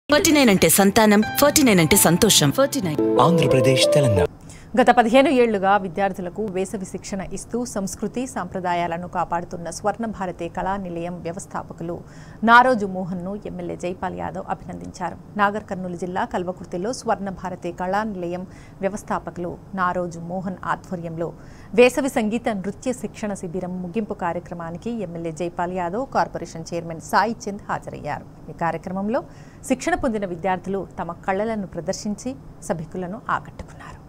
forty nine అంటే సంతానం forty nine అంటే సంతోషం ఫార్టీ నైన్ ఆంధ్రప్రదేశ్ తెలంగాణ గత పదిహేను ఏళ్లుగా విద్యార్థులకు వేసవి శిక్షణ ఇస్తూ సంస్కృతి సాంప్రదాయాలను కాపాడుతున్న స్వర్ణ భారతి కళా నిలయం వ్యవస్థాపకులు నారోజు మోహన్ను ఎమ్మెల్యే జైపాల్ యాదవ్ అభినందించారు నాగర్ కర్నూలు జిల్లా కల్వకుర్తిలో స్వర్ణ భారతి కళా నిలయం వ్యవస్థాపకులు నారోజు మోహన్ ఆధ్వర్యంలో వేసవి సంగీత నృత్య శిక్షణ శిబిరం ముగింపు కార్యక్రమానికి MLA Jaipal Yadav corporation chairman Sai Chand హాజరయ్యారు ఈ కార్యక్రమంలో శిక్షణ పొందిన విద్యార్థులు తమ కళలను ప్రదర్శించి సభికులను ఆకట్టుకున్నారు